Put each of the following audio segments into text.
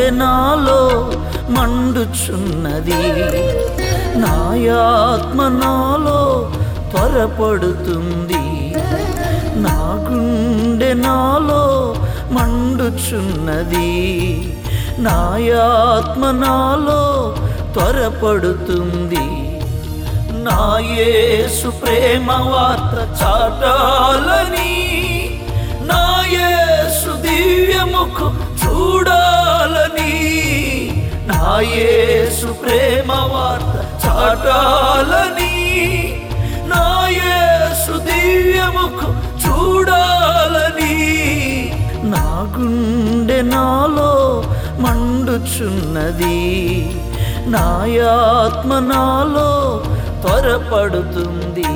గుండె నాలో మండుచున్నది నాయాత్మ నాలో త్వరపడుతుంది నా గుండె నాలో మండుచున్నది నాయాత్మ నాలో త్వరపడుతుంది నా యేసు ప్రేమ వార్త చాటాలని నా యేసు దివ్యముఖం చూడాలని నా యేసు ప్రేమ వార్త చాటాలని నా యేసు దివ్యముఖం చూడాలని నా గుండె నాలో మండుచున్నది నాయాత్మ నాలో త్వరపడుతుంది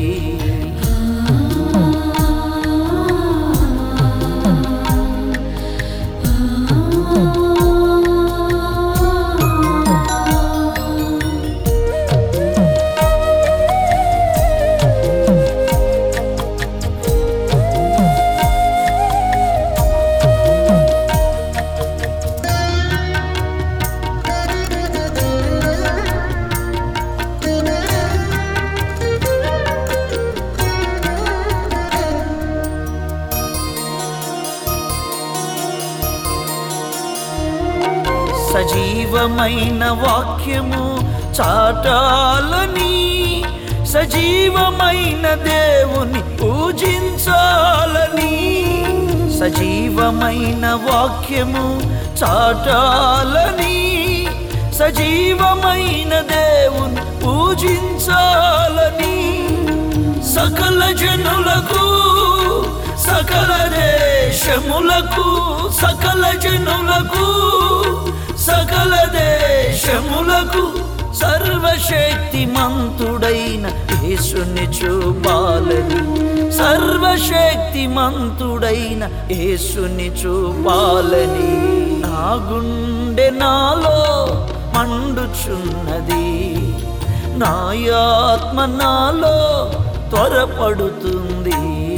సజీవమైన వాక్యము చాటాలని సజీవమైన దేవుని పూజించాలని సజీవమైన వాక్యము చాటాలని సజీవమైన దేవుని పూజించాలని సకల జనులకు సకల దేశములకు సకల జనులకు సకల దేశములకు సర్వశక్తి మంతుడైన యేసుని చూపాలని సర్వశక్తి మంతుడైన యేసుని చూపాలని నా గుండె నాలో మండుచున్నది నాయాత్మ నాలో త్వరపడుతుంది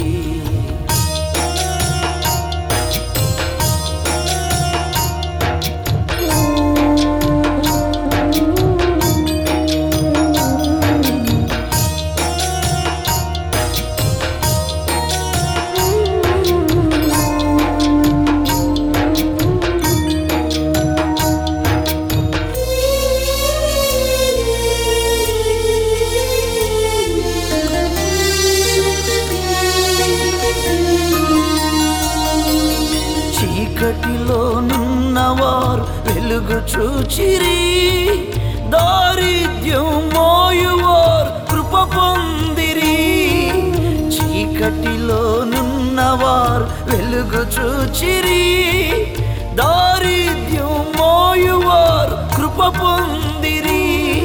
చీకటిలో నున్నవారు వెలుగు చూచిరి దారిద్ర్యం మోయువారు కృప పొందిరి చీకటిలో నున్నవారు వెలుగు చూచిరి దారిద్ర్యం మోయువారు కృప పొందిరి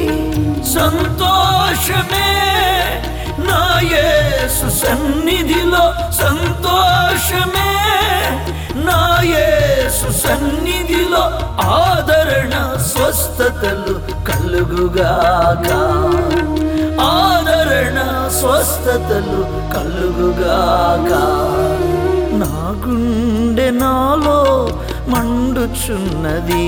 సంతోషమే నా యేసు సన్నిధిలో సంతోషమే నా యేసు సన్నిధిలో ఆదరణ స్వస్థతలు కలుగుగాక ఆదరణ స్వస్థతలు కలుగుగాక నా గుండె నాలో మండుచున్నది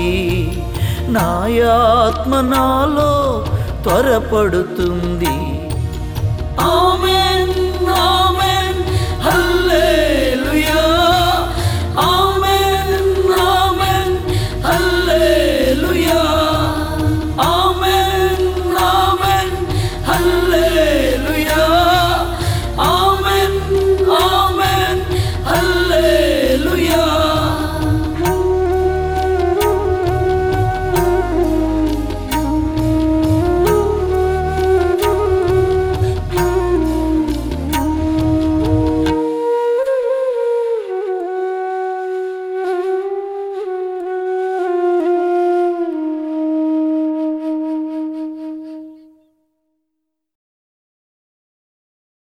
నాయాత్మ నాలో త్వరపడుతుంది ఆమె